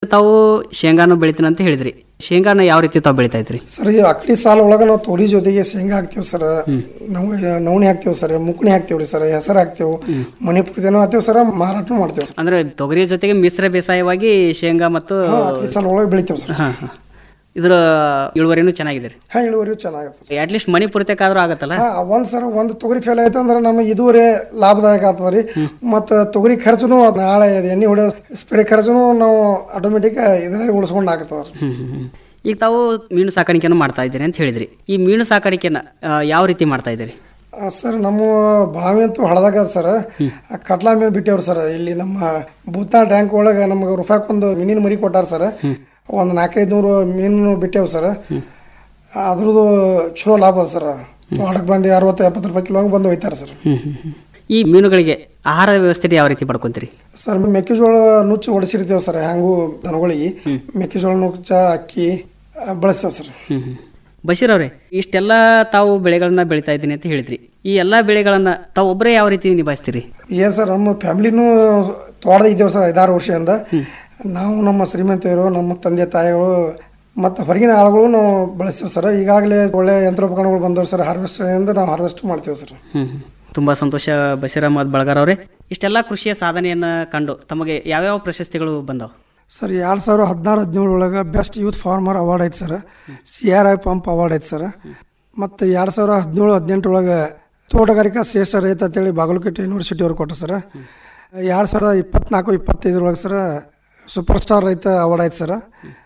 ತಾವು ಶೇಂಗಾನು ಬೆಳಿತೀನಿ ಅಂತ ಹೇಳಿದ್ರಿ ಶೇಂಗಾನ ಯಾವ ರೀತಿ ತಾವು ಬೆಳಿತಾ ಇದ್ರಿ ಸರ್ ಈ ಅಕ್ಕಡಿ ಸಾಲ ಒಳಗೆ ನಾವು ತೊಗರಿ ಜೊತೆಗೆ ಶೇಂಗಾ ಹಾಕ್ತೀವಿ ಸರ್ ನಾವು ನವಣಿ ಹಾಕ್ತೀವಿ ಸರ್ ಮುಕುಣಿ ಹಾಕ್ತೀವಿ ರೀ ಸರ್ ಹೆಸರು ಹಾಕ್ತೇವೆ ಮಣಿಪುರದೇನೋ ಹಾಕ್ತೇವೆ ಸರ್ ಮಾರಾಟ ಮಾಡ್ತೇವೆ ಸರ್ ಅಂದ್ರೆ ತೊಗರಿಯ ಜೊತೆಗೆ ಮಿಶ್ರ ಬೇಸಾಯವಾಗಿ ಶೇಂಗಾ ಮತ್ತು ಅಕ್ಕಡಿ ಸಾಲ ಒಳಗೆ ಬೆಳಿತೇವೆ ಸರ್ ಹಾ ಹಾ ಇದ್ರ ಇಳುವರಿನೂ ಚೆನ್ನಾಗಿದೆ ರೀ ಹಾಂ ಇಳುವರಿ ಚೆನ್ನಾಗಿದೆ ಸರ್ ಅಟ್ಲೀಸ್ಟ್ ಮನಿ ಪೂರ್ತಿಕಾದ್ರೂ ಆಗತ್ತಲ್ಲ ಹಾ ಒಂದ್ ಸರ ಒಂದ್ ತೊಗರಿ ಫೇಲ್ ಆಯ್ತು ಅಂದ್ರೆ ನಮಗೆ ಇದುವರೆ ಲಾಭದಾಯಕ ಆಗ್ತದ ರೀ ಮತ್ತು ತೊಗರಿ ಖರ್ಚುನು ಅದ್ ನಾಳೆ ಅದ್ ಎಣ್ಣೆ ಹೊಡೆಯೋ ಸ್ಪ್ರೇ ಖರ್ಚುನು ನಾವು ಆಟೋಮೆಟಿಕ್ ಇದರಲ್ಲಿ ಉಳಿಸ್ಕೊಂಡು ಆಗ್ತದ ರೀ ಹ್ಮ್, ಹ್ಮ್, ಹ್ಮ್. ಈಗ ತಾವು ಮೀನು ಸಾಕಾಣಿಕೆಯನ್ನು ಮಾಡ್ತಾ ಇದ್ದೀರಿ ಅಂತ ಹೇಳಿದ್ರಿ ಈ ಮೀನು ಸಾಕಾಣಿಕೆನ ಆ, ಯಾವ ರೀತಿ ಮಾಡ್ತಾ ಇದ್ದೀರಿ ಆ, ಸರ್ ನಮ್ಮ ಬಾವಿ ಅಂತೂ ಹಳದಾಗ ಸರ್ ಆ ಕಟ್ಲಾ ಮೀನು ಬಿಟ್ಟೇವ್ರಿ ಸರ್ ಇಲ್ಲಿ ನಮ್ಮ ಭೂತಾನ್ ಟ್ಯಾಂಕ್ ಒಳಗೆ ನಮ್ಗೆ ರೂಪಾಯಿಗೊಂದು ಮೀನಿನ ಮರಿ ಕೊಟ್ಟಾರ ಸರ್ ಒಂದು ನಾಲ್ಕೈದು ನೂರು ಮೀನು ಬಿಟ್ಟೇವ್ ಸರ್ ಅದ್ರದ್ದು ಚಲೋ ಲಾಭ ಅದ ಸರ್ ತೋಟಕ್ಕೆ ಬಂದು ಅರವತ್ತು ಎಪ್ಪತ್ತು ರೂಪಾಯಿ ಕಿಲೋ ಹಂಗೆ ಬಂದು ಒಯ್ತಾರೆ ಸರ್ ಈ ಮೀನುಗಳಿಗೆ ಆಹಾರ ವ್ಯವಸ್ಥೆ ಯಾವ ರೀತಿ ಪಡ್ಕೊಂತೀರಿ ಸರ್ ಮೆಕ್ಕೆಜೋಳ ನುಚ್ಚು ಹೊಡಿಸಿರ್ತೀವಿ ಸರ್ ಹ್ಯಾಂಗೂ ದನಗಳಿಗೆ ಮೆಕ್ಕೆಜೋಳ ನುಚ್ಚ ಅಕ್ಕಿ ಆ, ಬಳಸ್ತೇವೆ ಸರ್ ಹ್ಮ್ ಹ್ಮ್. ಬಶೀರ್ ಅವರೇ ಇಷ್ಟೆಲ್ಲ ತಾವು ಬೆಳೆಗಳನ್ನ ಬೆಳಿತಾ ಇದ್ದೀನಿ ಅಂತ ಹೇಳಿದ್ರಿ ಈ ಎಲ್ಲಾ ಬೆಳೆಗಳನ್ನ ತಾವು ಒಬ್ಬರೇ ಯಾವ ರೀತಿ ನಿಭಾಯಿಸ್ತೀರಿ ಏನ್ ಸರ್ ನಮ್ಮ ಫ್ಯಾಮಿಲಿನೂ ತೋಟದ ಇದ್ದೇವೆ ಸರ್ ಐದಾರು ವರ್ಷದಿಂದ ನಾವು ನಮ್ಮ ಶ್ರೀಮಂತಿಯರು ನಮ್ಮ ತಂದೆ ತಾಯಿಗಳು ಮತ್ತು ಹೊರಗಿನ ಆಳುಗಳು ನಾವು ಬಳಸ್ತೀವಿ ಸರ್ ಈಗಾಗಲೇ ಒಳ್ಳೆ ಯಂತ್ರೋಪಕರಣಗಳು ಬಂದವು ಸರ್ ಹಾರ್ವೆಸ್ಟರಿಂದ ನಾವು ಹಾರ್ವೆಸ್ಟ್ ಮಾಡ್ತೀವಿ ಸರ್ ಹ್ಮ್ ಹ್ಮ್. ತುಂಬಾ ಸಂತೋಷ ಬಶೀರ್ ಅಹಮದ್ ಬಳಗಾರ್ ಅವರೇ ಇಷ್ಟೆಲ್ಲ ಕೃಷಿಯ ಸಾಧನೆಯನ್ನ ಕಂಡು ತಮಗೆ ಯಾವ್ಯಾವ ಪ್ರಶಸ್ತಿಗಳು ಬಂದವು ಸರ್ ಎರಡು ಸಾವಿರ ಹದಿನಾರು ಹದಿನೇಳು ಒಳಗೆ ಬೆಸ್ಟ್ ಯೂತ್ ಫಾರ್ಮರ್ ಅವಾರ್ಡ್ ಐತೆ sir C R I pump award ಐತೆ ಸರ್ ಮತ್ತು ಎರಡು ಸಾವಿರ ಹದಿನೇಳು ಹದಿನೆಂಟರೊಳಗೆ ತೋಟಗಾರಿಕಾ ಶ್ರೇಷ್ಠ ರೈತ ಅಂತೇಳಿ ಬಾಗಲಕೋಟೆ ಯೂನಿವರ್ಸಿಟಿ ಅವ್ರು ಕೊಟ್ಟರು ಸರ್ ಎರಡು ಸಾವಿರದ ಇಪ್ಪತ್ನಾಲ್ಕು ಇಪ್ಪತ್ತೈದರೊಳಗೆ ಸರ್ ಸೂಪರ್ ಸ್ಟಾರ್ ರೈತ ಅವಾರ್ಡ್ ಐತೆ ಸರ್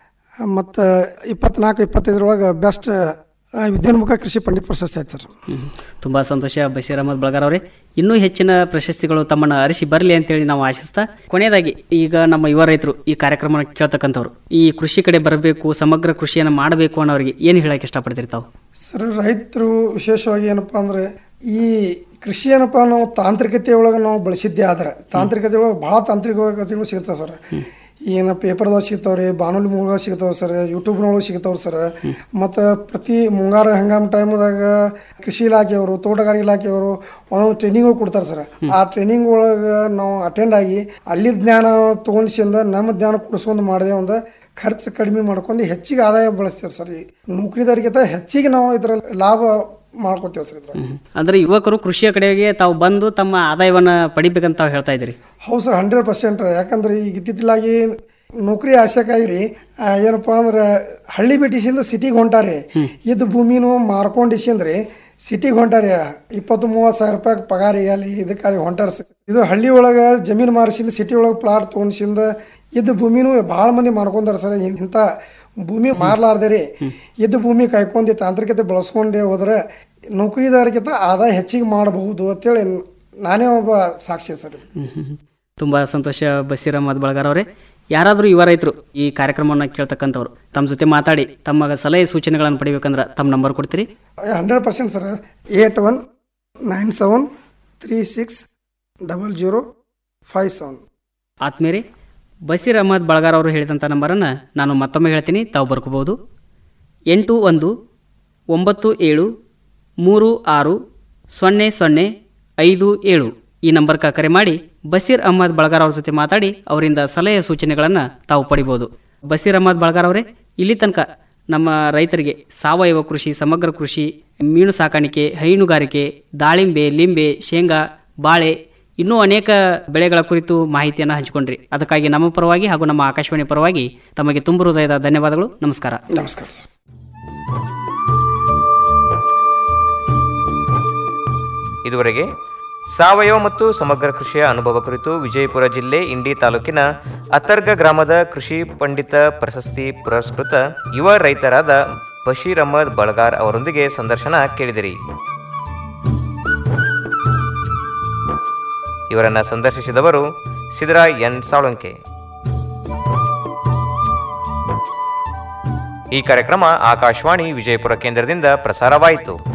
ಮತ್ತು ಇಪ್ಪತ್ನಾಲ್ಕು ಇಪ್ಪತ್ತೈದರೊಳಗೆ ಬೆಸ್ಟ್ ವಿದ್ಯೋನ್ಮುಖ ಕೃಷಿ ಪಂಡಿತ್ ಪ್ರಶಸ್ತಿ ಆಯ್ತು ಸರ್ ಹ್ಮ್. ತುಂಬಾ ಸಂತೋಷ ಬಶೀರ್ ಅಹಮದ್ ಬಳಗಾರ್ ಅವರೇ ಇನ್ನೂ ಹೆಚ್ಚಿನ ಪ್ರಶಸ್ತಿಗಳು ತಮ್ಮನ್ನ ಅರಿಸಿ ಬರಲಿ ಅಂತೇಳಿ ನಾವು ಆಶಿಸ್ತಾ ಕೊನೆಯದಾಗಿ ಈಗ ನಮ್ಮ ಯುವ ರೈತರು ಈ ಕಾರ್ಯಕ್ರಮ ಕೇಳ್ತಕ್ಕಂಥವ್ರು ಈ ಕೃಷಿ ಕಡೆ ಬರಬೇಕು ಸಮಗ್ರ ಕೃಷಿಯನ್ನು ಮಾಡಬೇಕು ಅನ್ನೋರಿಗೆ ಏನು ಹೇಳಕ್ಕೆ ಇಷ್ಟಪಡ್ತೀರಿ ತಾವು ಸರ್ ರೈತರು ವಿಶೇಷವಾಗಿ ಏನಪ್ಪ ಅಂದರೆ ಈ ಕೃಷಿ ಏನಪ್ಪ ನಾವು ತಾಂತ್ರಿಕತೆ ಒಳಗೆ ನಾವು ಬಳಸಿದ್ದೇ ಆದ್ರೆ ತಾಂತ್ರಿಕತೆ ಒಳಗೆ ಭಾಳ ತಾಂತ್ರಿಕತೆಗಳು ಸಿಗ್ತಾವೆ ಸರ್ ಏನು ಪೇಪರ್ದಾಗ ಸಿಗ್ತಾವ್ರಿ ಬಾನುಲಿ ಮೂಲಕ ಸಿಗ್ತಾವೆ ಸರ್ ಯೂಟ್ಯೂಬ್ನೊಳಗೆ ಸಿಗ್ತಾವೆ ಸರ್ ಮತ್ತು ಪ್ರತಿ ಮುಂಗಾರು ಹಂಗಾಮ ಟೈಮ್ದಾಗ ಕೃಷಿ ಇಲಾಖೆಯವರು ತೋಟಗಾರಿಕೆ ಇಲಾಖೆಯವರು ಒಂದೊಂದು ಟ್ರೈನಿಂಗ್ಗಳು ಕೊಡ್ತಾರೆ ಸರ್ ಆ ಟ್ರೈನಿಂಗ್ ಒಳಗೆ ನಾವು ಅಟೆಂಡ್ ಆಗಿ ಅಲ್ಲಿ ಜ್ಞಾನ ತೊಗೊಂಡ್ಸಿಂದ ನಮ್ಮ ಜ್ಞಾನ ಕುಡಿಸ್ಕೊಂಡು ಮಾಡಿದೆ ಒಂದು ಖರ್ಚು ಕಡಿಮೆ ಮಾಡ್ಕೊಂಡು ಹೆಚ್ಚಿಗೆ ಆದಾಯ ಬಳಸ್ತೇವೆ ಸರ್ ಈ ನೌಕರಿದಾರಿಗಿಂತ ಹೆಚ್ಚಿಗೆ ನಾವು ಇದರಲ್ಲಿ ಲಾಭ ಮಾಡ್ಕೊತೇವೆ ಸರ್ ಇದ್ರಲ್ಲಿ ಅಂದ್ರೆ ಯುವಕರು ಕೃಷಿಯ ಕಡೆಗೆ ತಾವು ಬಂದು ತಮ್ಮ ಆದಾಯವನ್ನ ಪಡಿಬೇಕಂತ ತಾವು ಹೇಳ್ತಾ ಇದ್ದೀರಿ ಹೌದು ಸರ್ ಹಂಡ್ರೆಡ್ ಪರ್ಸೆಂಟ್ ಯಾಕಂದ್ರೆ ಈಗ ಇತ್ತಿತ್ತಲಾಗಿ ನೌಕರಿ ಆಸೆಕಾಗಿ ರೀ ಆ, ಏನಪ್ಪ ಅಂದ್ರೆ ಹಳ್ಳಿ ಬಿಟ್ಟಿಸಿಂದ ಸಿಟಿಗೆ ಹೊಂಟಾರಿ ಇದ್ದ ಭೂಮಿನೂ ಮಾರ್ಕೊಂಡಿಸಿಂದ್ರಿ ಸಿಟಿಗೆ ಹೊಂಟಾರಿ ಇಪ್ಪತ್ತು ಮೂವತ್ತು ಸಾವಿರ ರೂಪಾಯಿ ಪಗಾರ ಅಲ್ಲಿ ಇದಕ್ಕಾಗಿ ಹೊಂಟಾರ ಸರ್. ಇದು ಹಳ್ಳಿ ಒಳಗೆ ಜಮೀನು ಮಾರಿಸಿಂದ ಸಿಟಿ ಒಳಗೆ ಪ್ಲಾಟ್ ತೊಗೊಂಡ್ಸಿಂದ ಇದ್ದ ಭೂಮಿನೂ ಭಾಳ ಮಂದಿ ಮಾರ್ಕೊಂಡಾರ ಸರ್ ಇಂಥ ಭೂಮಿ ಮಾರ್ಲಾರ್ದೆ ರೀ ಇದ್ದ ಭೂಮಿ ಕಾಯ್ಕೊಂಡು ತಾಂತ್ರಿಕತೆ ಬಳಸ್ಕೊಂಡೆ ಹೋದ್ರೆ ನೌಕರಿದಾರಕ್ಕಿಂತ ಆದಾಯ ಹೆಚ್ಚಿಗೆ ಮಾಡಬಹುದು ಅಂತೇಳಿ ನಾನೇ ಒಬ್ಬ ಸಾಕ್ಷಿ ಸರ್ ಇದು. ಹ್ಮ್ ಹ್ಮ್ ಹ್ಮ್. ತುಂಬಾ ಸಂತೋಷ ಬಶೀರ್ ಅಹಮದ್ ಬಳಗಾರ್ ಅವರೇ ಯಾರಾದರೂ ಯುವ ರೈತರು ಈ ಕಾರ್ಯಕ್ರಮವನ್ನು ಕೇಳ್ತಕ್ಕಂಥವ್ರು ತಮ್ಮ ಜೊತೆ ಮಾತಾಡಿ ತಮ್ಮ ಸಲಹೆ ಸೂಚನೆಗಳನ್ನು ಪಡಿಬೇಕಂದ್ರೆ ತಮ್ಮ ನಂಬರ್ ಕೊಡ್ತೀರಿ hundred percent sir eight one nine seven three six double zero five seven ಆತ್ಮೇರೆ ಬಶೀರ್ ಅಹಮದ್ ಬಳಗಾರ್ ಅವರು ಹೇಳಿದಂಥ ನಂಬರನ್ನು ನಾನು ಮತ್ತೊಮ್ಮೆ ಹೇಳ್ತೀನಿ ತಾವು ಬರ್ಕೋಬಹುದು ಎಂಟು ಒಂದು ಒಂಬತ್ತು ಏಳು ಮೂರು ಆರು ಸೊನ್ನೆ ಸೊನ್ನೆ ಐದು ಏಳು ಈ ನಂಬರ್ಗೆ ಕರೆ ಮಾಡಿ ಬಶೀರ್ ಅಹಮದ್ ಬಳಗಾರ್ ಅವ್ರ ಜೊತೆ ಮಾತಾಡಿ ಅವರಿಂದ ಸಲಹೆ ಸೂಚನೆಗಳನ್ನು ತಾವು ಪಡಿಬೋದು ಬಶೀರ್ ಅಹಮದ್ ಬಳಗಾರ್ ಅವರೇ ಇಲ್ಲಿ ತನಕ ನಮ್ಮ ರೈತರಿಗೆ ಸಾವಯವ ಕೃಷಿ ಸಮಗ್ರ ಕೃಷಿ ಮೀನು ಸಾಕಾಣಿಕೆ ಹೈನುಗಾರಿಕೆ ದಾಳಿಂಬೆ ಲಿಂಬೆ ಶೇಂಗಾ ಬಾಳೆ ಇನ್ನೂ ಅನೇಕ ಬೆಳೆಗಳ ಕುರಿತು ಮಾಹಿತಿಯನ್ನು ಹಂಚಿಕೊಂಡ್ರಿ ಅದಕ್ಕಾಗಿ ನಮ್ಮ ಪರವಾಗಿ ಹಾಗೂ ನಮ್ಮ ಆಕಾಶವಾಣಿ ಪರವಾಗಿ ತಮಗೆ ತುಂಬ ಹೃದಯದ ಧನ್ಯವಾದಗಳು ನಮಸ್ಕಾರ ನಮಸ್ಕಾರ ಸರ್ ಇದುವರೆಗೆ ಸಾವಯವ ಮತ್ತು ಸಮಗ್ರ ಕೃಷಿಯ ಅನುಭವ ಕುರಿತು ವಿಜಯಪುರ ಜಿಲ್ಲೆ ಇಂಡಿ ತಾಲೂಕಿನ ಅತರ್ಗ ಗ್ರಾಮದ ಕೃಷಿ ಪಂಡಿತ ಪ್ರಶಸ್ತಿ ಪುರಸ್ಕೃತ ಯುವ ರೈತರಾದ ಬಶೀರ್ ಅಹಮದ್ ಬಳಗಾರ್ ಅವರೊಂದಿಗೆ ಸಂದರ್ಶನ ಕೇಳಿದಿರಿ ಇವರನ್ನ ಸಂದರ್ಶಿಸಿದವರು ಸಿದ್ದರಾಯ್ ಎನ್ ಸಾಳುಂಕೆ ಈ ಕಾರ್ಯಕ್ರಮ ಆಕಾಶವಾಣಿ ವಿಜಯಪುರ ಕೇಂದ್ರದಿಂದ ಪ್ರಸಾರವಾಯಿತು